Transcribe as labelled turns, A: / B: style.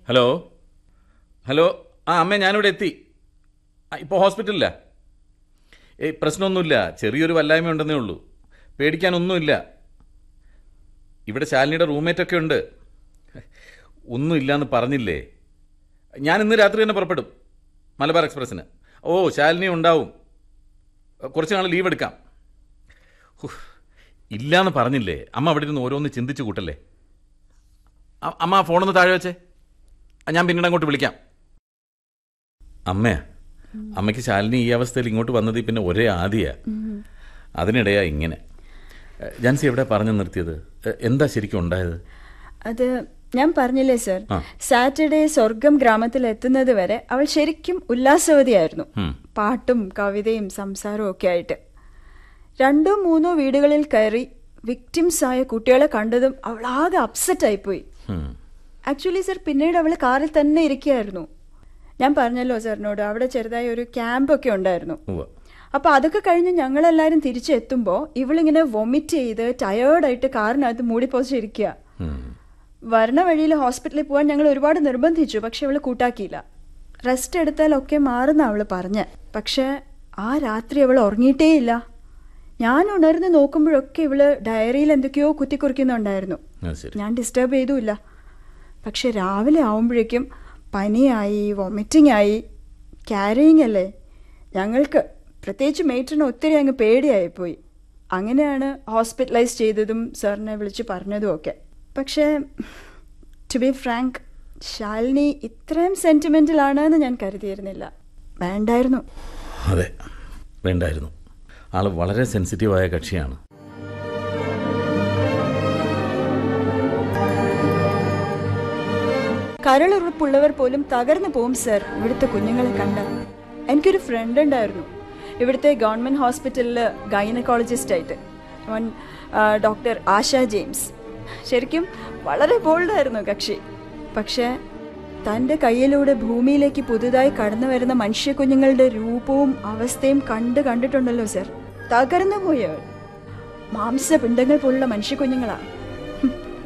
A: Hello hello ആ അമ്മേ ഞാനിവിടെ എത്തി ആ ഇപ്പോൾ ഹോസ്പിറ്റലില്ല ഏയ് പ്രശ്നമൊന്നുമില്ല ചെറിയൊരു വല്ലായ്മ ഉണ്ടെന്നേ ഉള്ളൂ പേടിക്കാനൊന്നുമില്ല ഇവിടെ ശാലിനിയുടെ റൂംമേറ്റൊക്കെ ഉണ്ട് ഒന്നുമില്ലാന്ന് പറഞ്ഞില്ലേ ഞാൻ ഇന്ന് രാത്രി തന്നെ പുറപ്പെടും മലബാർ എക്സ്പ്രസ്സിന് ഓ ശാലിനി ഉണ്ടാവും കുറച്ച് നാൾ ലീവ് എടുക്കാം ഹും, ഇല്ലാന്ന് പറഞ്ഞില്ലേ അമ്മ അവിടെ ഇരുന്ന് ഓരോന്ന് ചിന്തിച്ചു കൂട്ടല്ലേ അ- അമ്മ ആ ഫോണൊന്ന് താഴെ വെച്ചേ ആ, ഞാൻ പിന്നീട് അങ്ങോട്ട് വിളിക്കാം അമ്മയാ അമ്മയ്ക്ക് ശാലിനി ഈ അവസ്ഥയിൽ ഇങ്ങോട്ട് വന്നത് പിന്നെ ഒരേ ആദിയാ അതിനിടെയാ ഇങ്ങനെ എ, ജാൻസി എവിടെ പറഞ്ഞു നിർത്തിയത് എ, എന്താ ശരിക്കും ഉണ്ടായത്
B: അത് ഞാൻ പറഞ്ഞില്ലേ സർ
A: ആ.
B: സാറ്റർഡേ സ്വർഗം ഗ്രാമത്തിൽ എത്തുന്നത് വരെ അവൾ ശരിക്കും ഉല്ലാസവതിയായിരുന്നു
A: ഉം.
B: പാട്ടും കവിതയും സംസാരവും ഒക്കെ ആയിട്ട് രണ്ടോ മൂന്നോ വീടുകളിൽ കയറി വിക്ടിംസ് ആയ കുട്ടികളെ കണ്ടതും അവൾ ആകെ അപ്സെറ്റ് ആയിപ്പോയി
A: ഉം.
B: ആക്ച്വലി സർ പിന്നീട് അവൾ കാറിൽ തന്നെ ഇരിക്കുകയായിരുന്നു ഞാൻ പറഞ്ഞല്ലോ സാറിനോട് അവിടെ ചെറുതായി ഒരു ക്യാമ്പൊക്കെ ഉണ്ടായിരുന്നു
A: ഉവ്വ.
B: അപ്പൊ അതൊക്കെ കഴിഞ്ഞ് ഞങ്ങളെല്ലാരും തിരിച്ചെത്തുമ്പോൾ ഇവളിങ്ങനെ വൊമിറ്റ് ചെയ്ത് ടയേർഡായിട്ട് കാറിനകത്ത് മൂടിപ്പോസിച്ചിരിക്കുക
A: ഉം.
B: വരണ വഴിയിൽ ഹോസ്പിറ്റലിൽ പോകാൻ ഞങ്ങൾ ഒരുപാട് നിർബന്ധിച്ചു പക്ഷെ അവള് കൂട്ടാക്കിയില്ല റെസ്റ്റ് എടുത്താലൊക്കെ മാറുന്ന അവള് പറഞ്ഞ് പക്ഷെ ആ രാത്രി അവൾ ഉറങ്ങിയിട്ടേയില്ല ഞാൻ ഉണർന്ന് നോക്കുമ്പോഴൊക്കെ ഇവള് ഡയറിയിൽ എന്തൊക്കെയോ കുത്തിക്കുറിക്കുന്നുണ്ടായിരുന്നു
A: അത് ശരി
B: ഞാൻ ഡിസ്റ്റർബ് ചെയ്തുമില്ല പക്ഷെ രാവിലെ ആവുമ്പോഴേക്കും പനിയായി വൊമിറ്റിംഗ് ആയി ക്യാരിയിങ് അല്ലേ ഞങ്ങൾക്ക് പ്രത്യേകിച്ച് മേറ്ററിന് ഒത്തിരി അങ്ങ് പേടിയായിപ്പോയി അങ്ങനെയാണ് ഹോസ്പിറ്റലൈസ് ചെയ്തതും സാറിനെ വിളിച്ച് പറഞ്ഞതും ഒക്കെ പക്ഷേ ടു ബി ഫ്രാങ്ക് ശാലിനി ഇത്രയും സെൻറ്റിമെൻ്റലാണ് എന്ന് ഞാൻ കരുതിയിരുന്നില്ല വേണ്ടായിരുന്നു
A: അതെ വേണ്ടായിരുന്നു ആള് വളരെ സെൻസിറ്റീവായ കക്ഷിയാണ്
B: കരളുറപ്പുള്ളവർ പോലും തകർന്നു പോവും സർ ഇവിടുത്തെ കുഞ്ഞുങ്ങളെ കണ്ട എനിക്കൊരു ഫ്രണ്ട് ഉണ്ടായിരുന്നു ഇവിടുത്തെ ഗവൺമെന്റ് ഹോസ്പിറ്റലിൽ ഗൈനക്കോളജിസ്റ്റ് ആയിട്ട് അവൻ ഡോക്ടർ ആശ ജെയിംസ് ശരിക്കും വളരെ ബോൾഡായിരുന്നു കക്ഷി പക്ഷേ തൻ്റെ കയ്യിലൂടെ ഭൂമിയിലേക്ക് പുതുതായി കടന്നു വരുന്ന മനുഷ്യ കുഞ്ഞുങ്ങളുടെ രൂപവും അവസ്ഥയും കണ്ട് കണ്ടിട്ടുണ്ടല്ലോ സർ തകർന്നു പോയി അവൾ മാംസപിണ്ഡങ്ങൾ പോലുള്ള മനുഷ്യ കുഞ്ഞുങ്ങളാണ്